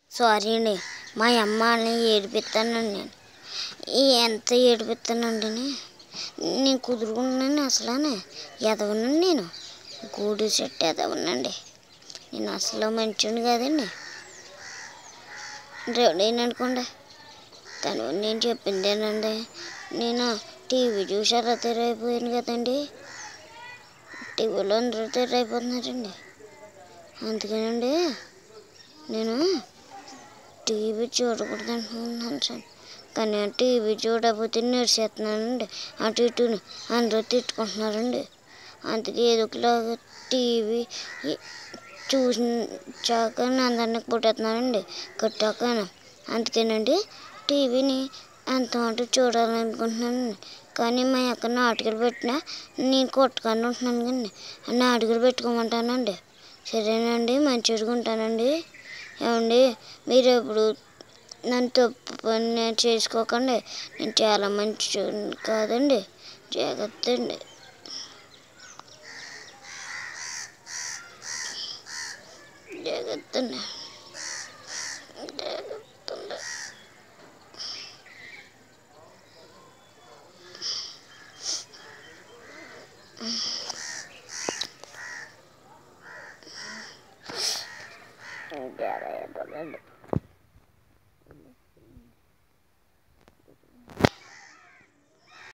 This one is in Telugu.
సారీ అండి మా అమ్మని ఏడిపిస్తానండి నేను ఈ ఎంత ఏడిపిస్తానండి నేను కుదురుకున్నాను అసలు ఎదవనండి నేను గూడు చెట్టు ఎదవనండి నేను అసలు మంచిని కాదండి రెడీ అనుకోండి తను నేను చెప్పిందేనండి నేను టీవీ చూసి అలా తెరైపోయాను కదండి టీవీలో అందరూ తెరైపోతున్నారండి అందుకేనండి నేను టీవీ చూడకూడదు అనుకుంటున్నాను సార్ కానీ ఆ టీవీ చూడకపోతే నేర్చేస్తున్నానండి అటు ఇటు అందరూ తిట్టుకుంటున్నారండి అందుకే ఏదో ఒకలాగా టీవీ చూసాక అందరినీ పుట్టేస్తున్నానండి కట్టాక అందుకేనండి టీవీని అంత మాట చూడాలనుకుంటున్నాను కానీ మా అక్క నాటకాలు పెట్టినా నేను కొట్టుకొని ఉంటున్నాను కండి నాటకాలు పెట్టుకోమంటానండి సరేనండి మంచిగా ఉంటానండి ఏమండి మీరు ఎప్పుడు నన్ను తప్పు పని చేసుకోకండి నేను చాలా మంచి కాదండి జాగ్రత్త అండి జాగ్రత్త అండి జాగ్రత్త అండి జాగ్రత్త